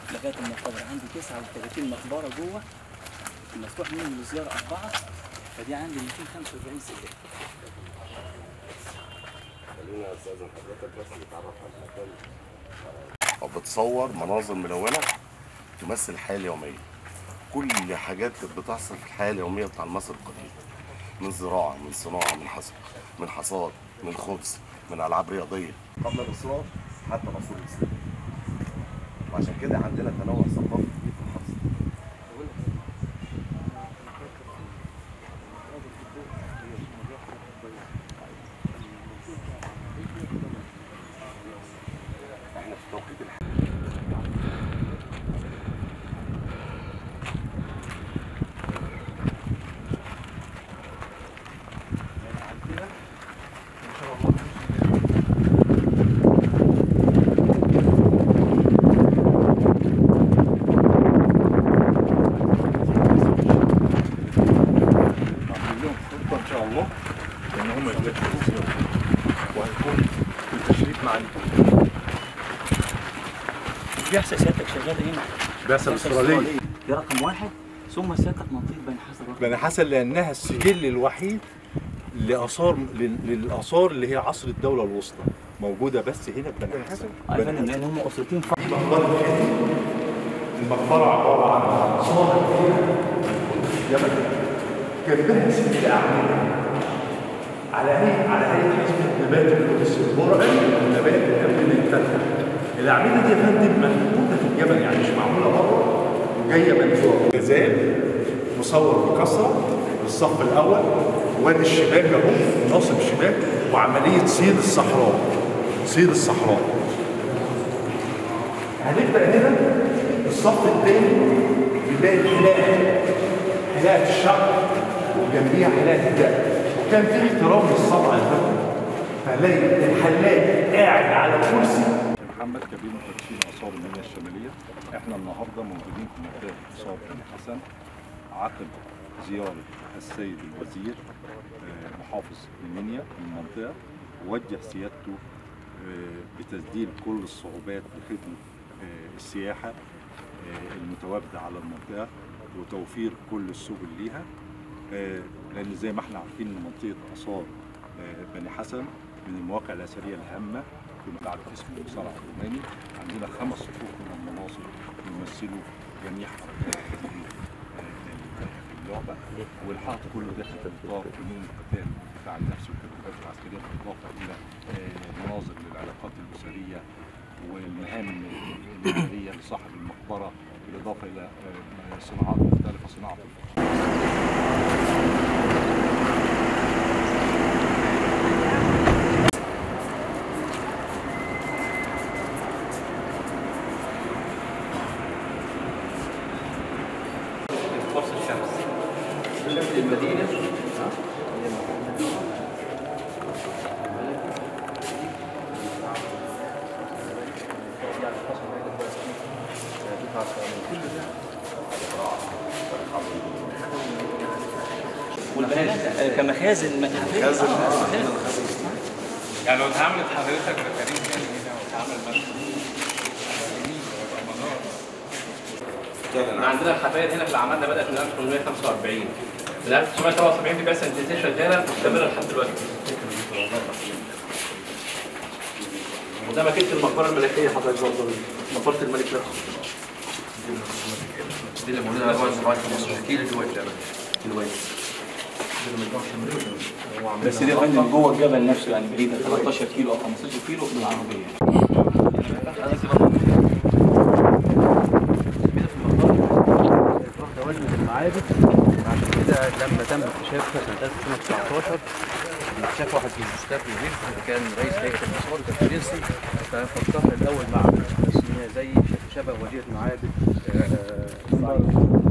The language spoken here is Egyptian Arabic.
لغايه المقابر عندي 39 مقبره جوه المفتوح منهم للزياره اربعه فدي عندي 245 سجاده خلينا استاذن حضرتك بس نتعرف على المكان أو بتصور مناظر ملونة تمثل الحياة اليومية كل حاجات كانت بتحصل في الحياة اليومية بتاع مصر القديمة من زراعة من صناعة من حصاد من حصاد من خبز من ألعاب رياضية قبل الإصرار حتى العصور الإسلامية وعشان كده عندنا تنوع ثقافي كبير في المحافظة احنا في توقيت الحياة عاملين لهم خطه ان شاء الله ان هم يجددوا الزياره وهيكون بالتشريف مع الاتحاد بعثه سيادتك شغاله هنا البعثه الاستراليه دي رقم واحد ثم سيادتك منطقه بني حسن رقم بني حسن لانها السجل الوحيد لاثار لل- للاثار اللي هي عصر الدوله الوسطى موجوده بس هنا في بني حسن يا فندم لان هم اسرتين فقط المقبره عباره عن صالة كبيره جبل جنبها ست اعمده على هيئه على هيئه حزمه نبات القدس البرعي والنبات قبل الفتح الاعمده دي يا فندم محطوطه في الجبل يعني مش معموله بره وجايه منزوعه جزال مصور بكثره الصف الاول وادي الشباك اهو ناصب الشباك وعمليه صيد الصحراء صيد الصحراء هنبدا هنا الصف الثاني بنلاقي الحلاقه حلاقه الشعر وجنبيها حلاقه الدقن وكان في احترام للصبع الفندم فهنلاقي الحلاق قاعد على كرسي محمد كبير مفتشين اثار المنيا الشماليه احنا النهارده موجودين في منطقه اثار بني حسن عقب زياره السيد الوزير آه، محافظ المنيا للمنطقه ووجه سيادته آه، بتسديد كل الصعوبات لخدمه آه، السياحه آه، المتواجده على المنطقه وتوفير كل السبل ليها آه، لان زي ما احنا عارفين ان منطقه اثار آه، بني حسن من المواقع الاثريه الهامه في بعد اسم المصارع الروماني عندنا خمس صفوف من المناصب يمثلوا جميع حركات آه، اللعبه والحرب كله داخل اطار فنون القتال والدفاع عن النفس والتدريبات العسكريه بالاضافه الى آه، مناظر للعلاقات الاسريه والمهام الاداريه لصاحب المقبره بالاضافه الى آه، صناعات مختلفه صناعه الفخار قرص الشمس المدينة والبيانات آه، كمخازن متحفيه مخازن. آه، يعني لو اتعاملت حضرتك بكريم يعني هنا واتعامل مثلا احنا عندنا الحفاير هنا في العمالة بدأت من 1845 من 1977 دي بقى سنتين شغالة مستمرة لحد دلوقتي وده مكانة المقبرة الملكية حضرتك برضه مقبرة الملك نفسه دي اللي موجودة على بعد 15 كيلو دلوقتي دلوقتي بس دي يا فندم جوه الجبل نفسه يعني بعيده 13 كيلو او 15 كيلو بالعربيه تروح دوالة المعابد عشان كده لما تم اكتشافها سنة 1919 اكتشاف واحد في جوستاف لوفيل اللي كان رئيس هيئة الآثار كان فرنسي ففكرنا الأول معبد بس إن هي زي شبه وديعة معابد آه،